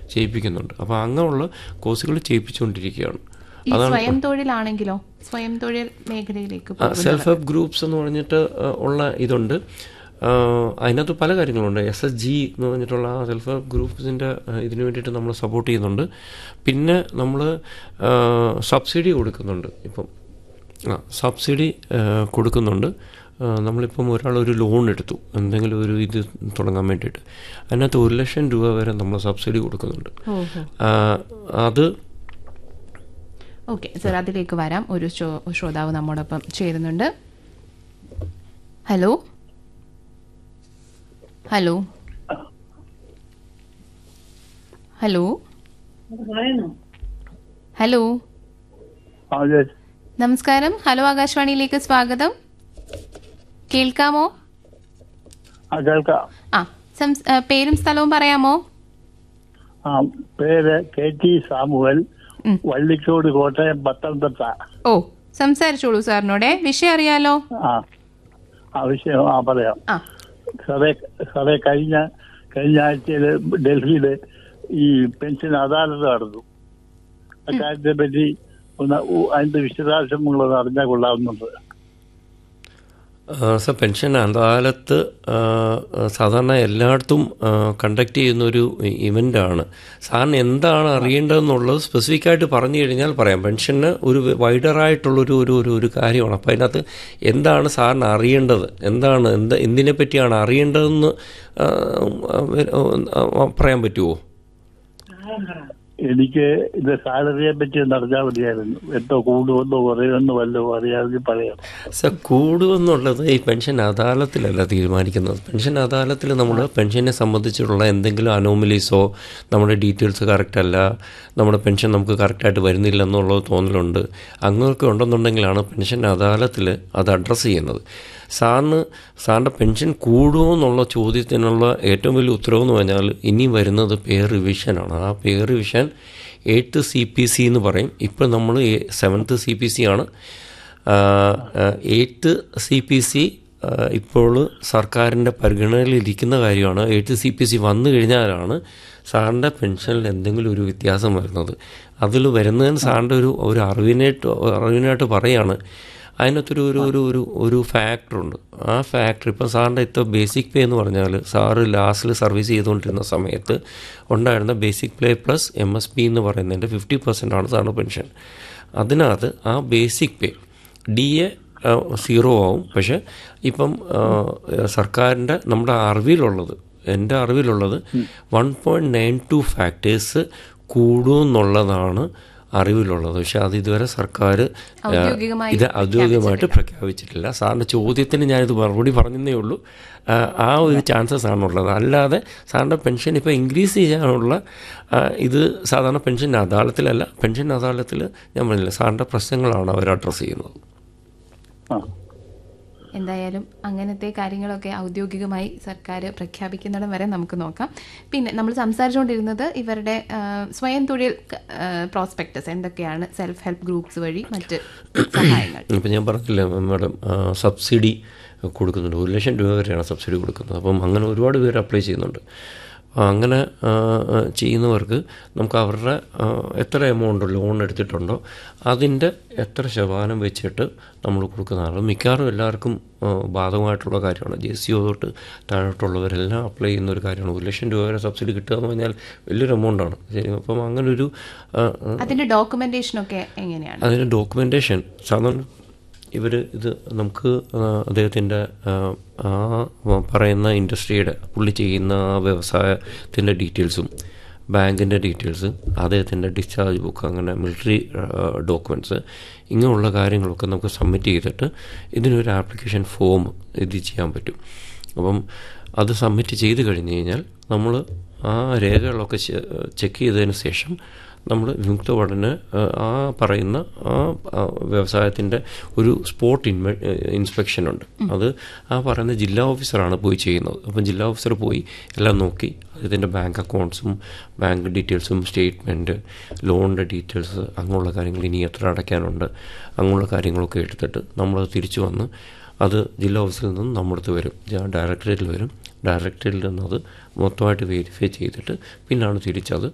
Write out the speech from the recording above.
ചെയ്യിപ്പിക്കുന്നുണ്ട് അപ്പോൾ അങ്ങനെയുള്ള കോഴ്സുകൾ ചെയ്യിപ്പിച്ചുകൊണ്ടിരിക്കുകയാണ് ഈ സ്വയം തൊഴിലാണെങ്കിലോ സ്വയം തൊഴിൽ മേഖലയിലേക്ക് പോകും സെൽഫ് ഹെൽപ്പ് ഗ്രൂപ്പ്സ് എന്ന് പറഞ്ഞിട്ട് ആ, ഉള്ള ഇതുണ്ട് ആ, അതിനകത്ത് പല കാര്യങ്ങളുണ്ട് എസ് എസ് ജി എന്ന് പറഞ്ഞിട്ടുള്ള ആ സെൽഫ് ഹെൽപ്പ് ഗ്രൂപ്പ്സിൻ്റെ ഇതിന് വേണ്ടിയിട്ട് നമ്മൾ സപ്പോർട്ട് ചെയ്യുന്നുണ്ട് പിന്നെ നമ്മൾ സബ്സിഡി കൊടുക്കുന്നുണ്ട് ഇപ്പം ആ സബ്സിഡി ആ, കൊടുക്കുന്നുണ്ട് ആ, നമ്മളിപ്പം ഒരാൾ ഒരു ലോൺ എടുത്തു എന്തെങ്കിലും ഒരു ഇത് തുടങ്ങാൻ വേണ്ടിയിട്ട് അതിനകത്ത് ഒരു ലക്ഷം രൂപ വരെ നമ്മൾ സബ്സിഡി കൊടുക്കുന്നുണ്ട് ഓഹോ ആ, അത് ഓക്കെ സർ അതിലേക്ക് വരാം ഒരു ശ്രോ- ശ്രോതാവ് നമ്മോടൊപ്പം ചേരുന്നുണ്ട് ഹലോ ഹലോ ഹലോ ഹലോ അതെ നമസ്കാരം ഹലോ ആകാശവാണിയിലേക്ക് സ്വാഗതം കേൾക്കാമോ ആ കേൾക്കാം ആ സംസ്- ആ, പേരും സ്ഥലവും പറയാമോ ആ പേര് കെ ടി സാമുവൽ ഉം. വള്ളിക്കോട് കോട്ടയം പത്തനംതിട്ട ഓ സംസാരിച്ചോളൂ സാറിനോടെ വിഷയം അറിയാലോ ആ ആ വിഷയം ആ പറയാം ആ സാറേ സാറേ കഴിഞ്ഞ കഴിഞ്ഞ ആഴ്ചയിൽ ഡൽഹിയിൽ ഈ പെൻഷൻ അദാലത്ത് നടന്നു അക്കാര്യത്തെ പറ്റി ഒന്ന് ഉ- അതിന്റെ വിശദാംശങ്ങളൊന്ന് അറിഞ്ഞാൽ കൊള്ളാവുന്നുണ്ട് ആ, സർ പെൻഷൻ അദാലത്ത് ആ, സാധാരണ എല്ലായിടത്തും കണ്ടക്ട് ചെയ്യുന്ന ഒരു ഇവൻ്റാണ് സാറിന് എന്താണ് അറിയേണ്ടതെന്നുള്ളത് സ്പെസിഫിക് ആയിട്ട് പറഞ്ഞു കഴിഞ്ഞാൽ പറയാം പെൻഷന് ഒരു വൈഡറായിട്ടുള്ളൊരു ഒരു ഒരു ഒരു കാര്യമാണ് അപ്പോൾ അതിനകത്ത് എന്താണ് സാറിന് അറിയേണ്ടത് എന്താണ് എന്ത് എന്തിനെ പറ്റിയാണ് അറിയേണ്ടതെന്ന് ആ, ആ, പറയാൻ പറ്റുമോ എനിക്ക് ഇത് സാലറിയെ പറ്റി ഒന്ന് അറിഞ്ഞാൽ മതിയായിരുന്നു എന്തോ കൂടുമെന്നോ കുറയുമെന്നോ വല്ലതും അറിയാമെങ്കിൽ പറയാം സർ കൂടുമെന്നുള്ളത് ഈ പെൻഷൻ അദാലത്തിലല്ല തീരുമാനിക്കുന്നത് പെൻഷൻ അദാലത്തിൽ നമ്മൾ പെൻഷനെ സംബന്ധിച്ചിട്ടുള്ള എന്തെങ്കിലും അനോമലീസോ നമ്മുടെ ഡീറ്റെയിൽസ് കറക്റ്റ് അല്ല നമ്മുടെ പെൻഷൻ നമുക്ക് കറക്റ്റായിട്ട് വരുന്നില്ല എന്നുള്ളത് തോന്നലുണ്ട് അങ്ങനെയൊക്കെ ഉണ്ടെന്നുണ്ടെങ്കിലാണ് പെൻഷൻ അദാലത്തിൽ അത് അഡ്രസ്സ് ചെയ്യുന്നത് സാറിന് സാറിൻ്റെ പെൻഷൻ കൂടുമോ എന്നുള്ള ചോദ്യത്തിനുള്ള ഏറ്റവും വലിയ ഉത്തരവെന്ന് പറഞ്ഞാൽ ഇനി വരുന്നത് പേ റിവിഷനാണ് ആ pay revision eighth C P C എന്ന് പറയും ഇപ്പോൾ നമ്മൾ സെവൻത്ത് സി പി സി ആണ് എയ്ത്ത് സി പി സി ഇപ്പോൾ സർക്കാരിൻ്റെ പരിഗണനയിലിരിക്കുന്ന കാര്യമാണ് എയ്ത്ത് സി പി സി വന്നു കഴിഞ്ഞാലാണ് സാറിൻ്റെ പെൻഷനിൽ എന്തെങ്കിലും ഒരു വ്യത്യാസം വരുന്നത് അതിൽ വരുന്നതിന് സാറിൻ്റെ ഒരു ഒരു അറിവിനായിട്ട് അറിവിനായിട്ട് പറയാണ് അതിനകത്തൊരു ഒരു ഒരു ഒരു ഒരു ഫാക്ടറുണ്ട് ആ ഫാക്ടർ ഇപ്പം സാറിൻ്റെ ഇത്ര ബേസിക് പേ എന്ന് പറഞ്ഞാൽ സാറ് ലാസ്റ്റിൽ സർവീസ് ചെയ്തുകൊണ്ടിരുന്ന സമയത്ത് ഉണ്ടായിരുന്ന basic pay plus M S P എന്ന് പറയുന്നതിൻ്റെ ഫിഫ്റ്റി പെർസെൻ്റ് ആണ് സാറിൻ്റെ പെൻഷൻ അതിനകത്ത് ആ basic pay D A zero ആവും പക്ഷെ ഇപ്പം ആ, സർക്കാരിൻ്റെ നമ്മുടെ അറിവിലുള്ളത് എൻ്റെ അറിവിലുള്ളത് one point nine two factors കൂടുമെന്നുള്ളതാണ് അറിവിലുള്ളത് പക്ഷെ അത് ഇതുവരെ സർക്കാർ ആ, ഔദ്യോഗികമായി ഇത് ഔദ്യോഗികമായിട്ട് പ്രഖ്യാപിച്ചിട്ടില്ല സാറിൻ്റെ ചോദ്യത്തിന് ഞാനിത് മറുപടി പറഞ്ഞതേ ഉള്ളൂ ആ, ആ ഒരു ചാൻസസ് ആണുള്ളത് അല്ലാതെ സാറിൻ്റെ പെൻഷൻ ഇപ്പോൾ ഇൻക്രീസ് ചെയ്യാനുള്ള ആ, ഇത് സാധാരണ പെൻഷൻ അദാലത്തിലല്ല പെൻഷൻ അദാലത്തിൽ ഞാൻ പറഞ്ഞില്ല സാറിൻ്റെ പ്രശ്നങ്ങളാണ് അവർ അഡ്രസ്സ് ചെയ്യുന്നത് ആ എന്തായാലും അങ്ങനത്തെ കാര്യങ്ങളൊക്കെ ഔദ്യോഗികമായി സർക്കാർ പ്രഖ്യാപിക്കുന്നിടം വരെ നമുക്ക് നോക്കാം പിന്നെ നമ്മൾ സംസാരിച്ചുകൊണ്ടിരുന്നത് ഇവരുടെ ആ, സ്വയം തൊഴിൽ പ്രോസ്പെക്ടസ് എന്തൊക്കെയാണ് സെൽഫ് ഹെൽപ്പ് ഗ്രൂപ്പ്സ് വഴി മറ്റ് സഹായങ്ങൾ ഇപ്പം ഞാൻ പറഞ്ഞില്ല മാഡം ആ, സബ്സിഡി കൊടുക്കുന്നുണ്ട് ഒരു ലക്ഷം രൂപ വരെയാണ് സബ്സിഡി കൊടുക്കുന്നത് അപ്പം അങ്ങനെ ഒരുപാട് പേര് അപ്ലൈ ചെയ്യുന്നുണ്ട് അപ്പം അങ്ങനെ ആ, ആ, ചെയ്യുന്നവർക്ക് നമുക്ക് അവരുടെ ആ, എത്ര എമൗണ്ട് ലോൺ എടുത്തിട്ടുണ്ടോ അതിൻ്റെ എത്ര ശതമാനം വെച്ചിട്ട് നമ്മൾ കൊടുക്കുന്നതാണ് മിക്കവാറും എല്ലാവർക്കും ആ, ബാധകമായിട്ടുള്ള കാര്യമാണ് ജെ സി ഒ തൊട്ട് താഴോട്ടുള്ളവരെല്ലാം അപ്ലൈ ചെയ്യുന്ന ഒരു കാര്യമാണ് ഒരു ലക്ഷം രൂപ വരെ സബ്സിഡി കിട്ടുക എന്ന് പറഞ്ഞാൽ വലിയൊരു എമൗണ്ടാണ് ശരി അപ്പം അങ്ങനൊരു ആ, ആ, അതിന്റെ ഡോക്യുമെന്റേഷനൊക്കെ എങ്ങനെയാണ് അതിൻ്റെ ഡോക്യുമെൻറ്റേഷൻ സാധാരണ ഇവർ ഇത് നമുക്ക് അദ്ദേഹത്തിൻ്റെ ആ പറയുന്ന ഇൻഡസ്ട്രിയുടെ പുള്ളി ചെയ്യുന്ന ആ വ്യവസായത്തിൻ്റെ ഡീറ്റെയിൽസും ബാങ്കിൻ്റെ ഡീറ്റെയിൽസ് അദ്ദേഹത്തിൻ്റെ ഡിസ്ചാർജ് ബുക്ക് അങ്ങനെ മിലിറ്ററി ഡോക്യുമെൻറ്റ്സ് ഇങ്ങനെയുള്ള കാര്യങ്ങളൊക്കെ നമുക്ക് സബ്മിറ്റ് ചെയ്തിട്ട് ഇതിനൊരു ആപ്ലിക്കേഷൻ ഫോം ഇത് ചെയ്യാൻ പറ്റും അപ്പം അത് സബ്മിറ്റ് ചെയ്ത് കഴിഞ്ഞ് കഴിഞ്ഞാൽ നമ്മൾ ആ രേഖകളൊക്കെ ചെക്ക് ചെയ്തതിന് ശേഷം നമ്മൾ വിമുക്ത പഠന ആ പറയുന്ന ആ വ്യവസായത്തിൻ്റെ ഒരു സ്പോട്ട് ഇൻവെ ഇൻസ്പെക്ഷൻ ഉണ്ട് അത് ആ പറയുന്ന ജില്ലാ ഓഫീസറാണ് പോയി ചെയ്യുന്നത് അപ്പം ജില്ലാ ഓഫീസർ പോയി എല്ലാം നോക്കി ഇതിൻ്റെ ബാങ്ക് അക്കൗണ്ട്സും ബാങ്ക് ഡീറ്റെയിൽസും സ്റ്റേറ്റ്മെൻറ്റ് ലോണിൻ്റെ ഡീറ്റെയിൽസ് അങ്ങനെയുള്ള കാര്യങ്ങൾ ഇനി എത്ര അടയ്ക്കാനുണ്ട് അങ്ങനെയുള്ള കാര്യങ്ങളൊക്കെ എടുത്തിട്ട് നമ്മളത് തിരിച്ചു വന്ന് അത് ജില്ലാ ഓഫീസിൽ നിന്നും നമ്മുടെ അടുത്ത് വരും ഡയറക്ടറേറ്റിൽ വരും ഡയറക്ടറേറ്റിൽ നിന്നത് മൊത്തമായിട്ട് വെരിഫൈ ചെയ്തിട്ട് പിന്നാണ് തിരിച്ചത്